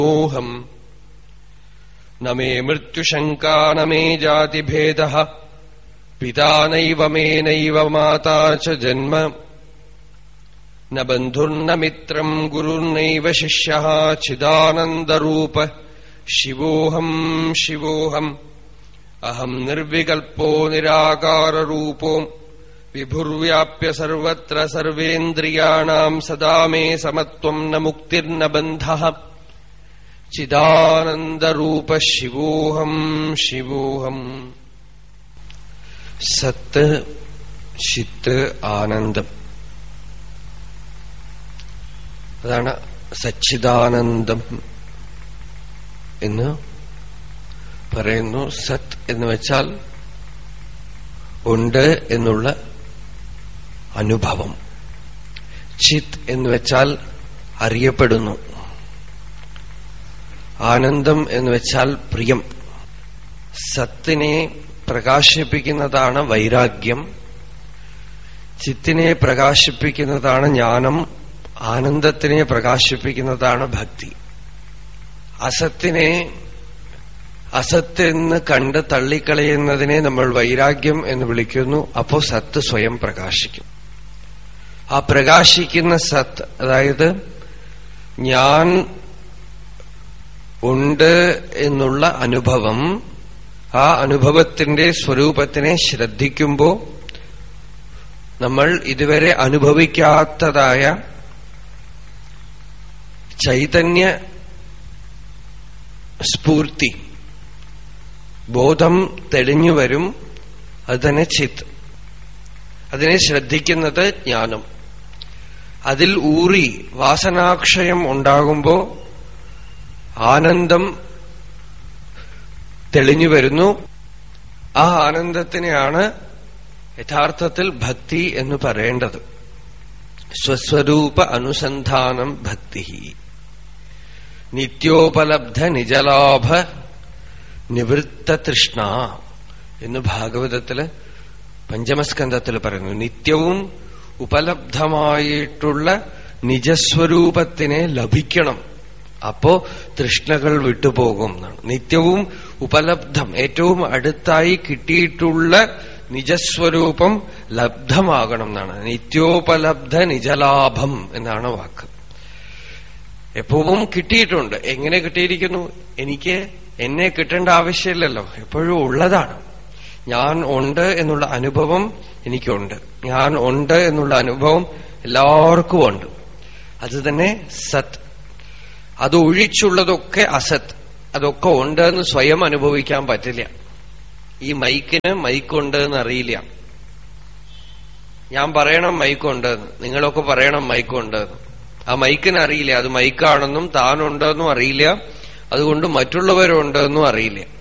मोहम् न मे मृत्युशङ्का न मे जातिभेदः पिता नैव मे नैव माता च जन्म न बन्धुर्न मित्रम् गुरुर्नैव शिष्यः चिदानन्दरूप शिवोऽहम् शिवोऽहम् अहम् निर्विकल्पो निराकाररूपो विभुर्व्याप्य सर्वत्र सर्वेन्द्रियाणाम् सदा मे समत्वम् न मुक्तिर्न बन्धः ചിദാനന്ദരൂപ ശിവോഹം ശിവോഹം സത്ത് ചിത്ത് ആനന്ദം അതാണ് സച്ചിദാനന്ദം എന്ന് പറയുന്നു സത് എന്ന് വെച്ചാൽ ഉണ്ട് എന്നുള്ള അനുഭവം ചിത് എന്ന് വെച്ചാൽ അറിയപ്പെടുന്നു ആനന്ദം എന്ന് വെച്ചാൽ പ്രിയം സത്തിനെ പ്രകാശിപ്പിക്കുന്നതാണ് വൈരാഗ്യം ചിത്തിനെ പ്രകാശിപ്പിക്കുന്നതാണ് ജ്ഞാനം ആനന്ദത്തിനെ പ്രകാശിപ്പിക്കുന്നതാണ് ഭക്തി അസത്തിനെ അസത്തെന്ന് കണ്ട് തള്ളിക്കളയുന്നതിനെ നമ്മൾ വൈരാഗ്യം എന്ന് വിളിക്കുന്നു അപ്പോ സത്ത് സ്വയം പ്രകാശിക്കും ആ പ്രകാശിക്കുന്ന സത്ത് അതായത് ഞാൻ ഉണ്ട് എന്നുള്ള അനുഭവം ആ അനുഭവത്തിന്റെ സ്വരൂപത്തിനെ ശ്രദ്ധിക്കുമ്പോ നമ്മൾ ഇതുവരെ അനുഭവിക്കാത്തതായ ചൈതന്യ സ്ഫൂർത്തി ബോധം തെളിഞ്ഞു വരും അത് തന്നെ ചിത്ത് അതിനെ ശ്രദ്ധിക്കുന്നത് ജ്ഞാനം അതിൽ ഊറി വാസനാക്ഷയം ഉണ്ടാകുമ്പോ ആനന്ദം തെളിഞ്ഞു വരുന്നു ആ ആനന്ദത്തിനെയാണ് യഥാർത്ഥത്തിൽ ഭക്തി എന്ന് പറയേണ്ടത് സ്വസ്വരൂപ അനുസന്ധാനം ഭക്തി നിത്യോപലബ്ധ നിജലാഭ നിവൃത്ത തൃഷ്ണ എന്ന് ഭാഗവതത്തില് പഞ്ചമസ്കന്ധത്തിൽ പറയുന്നു നിത്യവും ഉപലബ്ധമായിട്ടുള്ള നിജസ്വരൂപത്തിനെ ലഭിക്കണം അപ്പോ തൃഷ്ണകൾ വിട്ടുപോകും എന്നാണ് നിത്യവും ഉപലബ്ധം ഏറ്റവും അടുത്തായി കിട്ടിയിട്ടുള്ള നിജസ്വരൂപം ലബ്ധമാകണം എന്നാണ് നിത്യോപലബ്ധ നിജലാഭം എന്നാണ് വാക്ക് എപ്പോഴും കിട്ടിയിട്ടുണ്ട് എങ്ങനെ കിട്ടിയിരിക്കുന്നു എനിക്ക് എന്നെ കിട്ടേണ്ട ആവശ്യമില്ലല്ലോ എപ്പോഴും ഉള്ളതാണ് ഞാൻ ഉണ്ട് എന്നുള്ള അനുഭവം എനിക്കുണ്ട് ഞാൻ ഉണ്ട് എന്നുള്ള അനുഭവം എല്ലാവർക്കും ഉണ്ട് അത് തന്നെ സത് അത് ഒഴിച്ചുള്ളതൊക്കെ അസത്ത് അതൊക്കെ ഉണ്ട് എന്ന് സ്വയം അനുഭവിക്കാൻ പറ്റില്ല ഈ മൈക്കിന് മൈക്കുണ്ട് എന്ന് അറിയില്ല ഞാൻ പറയണം മൈക്കുണ്ടെന്ന് നിങ്ങളൊക്കെ പറയണം മൈക്കുണ്ടെന്ന് ആ മൈക്കിന് അറിയില്ല അത് മൈക്കാണെന്നും താനുണ്ടെന്നും അറിയില്ല അതുകൊണ്ട് മറ്റുള്ളവരുണ്ടെന്നും അറിയില്ല